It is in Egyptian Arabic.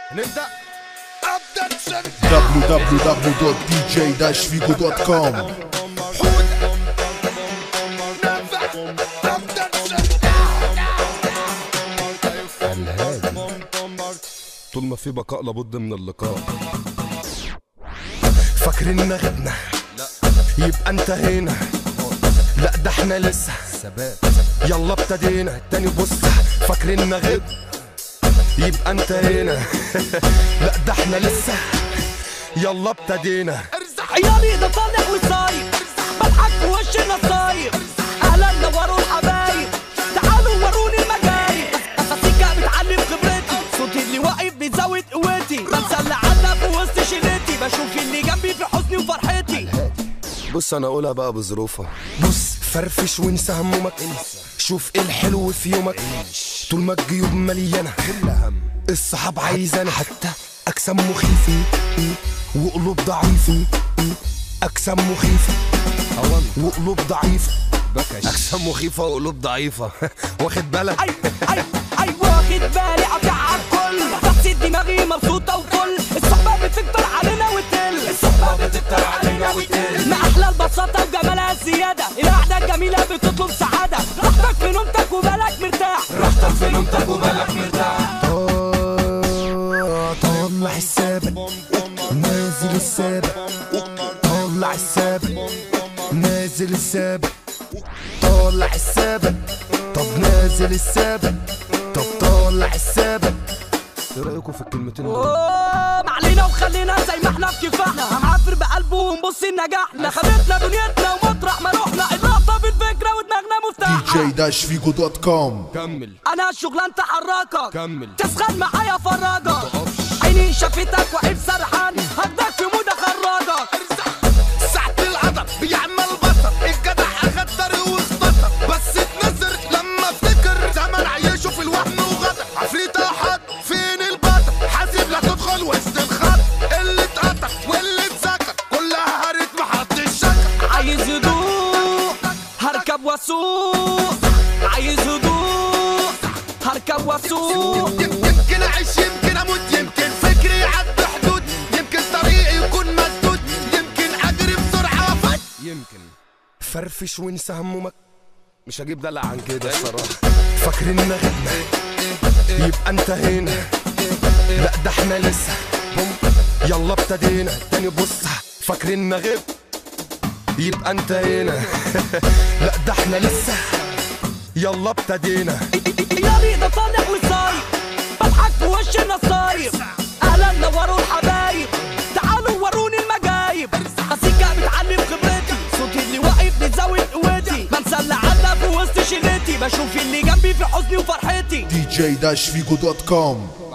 نبدأ أبدأ www.dj-figo.com طول ما في بقاء لابد من اللقاء فاكرين غبنا يبقى انتهينا لا ده احنا لسه يلا ابتدينا تاني بص فاكرين غب يبقى انتهينا لا ده احنا لسه يلا ابتدينا عيالي ده طالع وصاير بضحك في وش النصاير اهلا نوروا الحبايب تعالوا وروني المجايب اساسيكا بتعلم خبرتي صوتي اللي واقف بيزود قوتي بنسى اللي عدى في وسط شلتي بشوف اللي جنبي في حزني وفرحتي بص انا اقولها بقى بظروفها بص فرفش وانسى همومك شوف ايه الحلو في يومك طول ما الجيوب مليانه الصحاب عايزانا حتى اجسام مخيفه وقلوب ضعيفه اجسام مخيفه وقلوب ضعيفه اجسام مخيفه وقلوب ضعيفه واخد بالك اي اي اي واخد بالي قطع على الكل بس دماغي مبسوطه وكل الصحبه بتكتر علينا وتقل الصحبه بتكتر علينا وتقل ما احلى البساطه وجمالها الزياده القعده الجميله بتطلب سعاده راحتك في نومتك وبالك مرتاح راحتك في نومتك وبالك مرتاح آه، طلع السابق نازل السابق طلع السابق نازل السابق طلع السابق طب نازل السابق طب طلع السابق ايه رايكم في الكلمتين دول اوه معلينا وخلينا زي ما احنا في كفاحنا هنعافر بقلبه ونبص نجاحنا خدتنا دنيتنا ومطرح ما رحنا اللقطه بالفكره ودماغنا مفتاحها dj-figo.com كمل انا شغلانة حراكة كمل. تسخن معايا فراجة عيني شافتك وعيب سرحان هداك في مودة خراجة ساعة القدر بيعمل بطر الجدع اخد طريق واختصر بس اتنزر لما افتكر زمن عيشه في الوهم وغدر عفريت احد فين البطل حاسب لا تدخل وسط الخط اللي اتقطع واللي اتذكر كلها هرت محدش شكر عايز هدوء هركب واسوق عايز هدوء هركب واسوق يمكن اعيش يمكن اموت يمكن فكري يعدي حدود يمكن طريقي يكون مسدود يمكن اجري بسرعه فت يمكن فرفش وانسى همومك مش هجيب دلع عن كده الصراحه فاكرين غبنا يبقى انتهينا لا ده احنا لسه يلا ابتدينا تاني بص فاكرين غب يبقى انتهينا لا ده احنا لسه يلا ابتدينا عيالي ده طالع وصاير بضحك في وش النصاير اهلا نوروا الحبايب تعالوا وروني المجايب اسيكا بتعلم خبرتي صوتي اللي واقف بيزود قوتي بنسى اللي عدى في وسط شلتي بشوف اللي جنبي في حزني وفرحتي dj-figo.com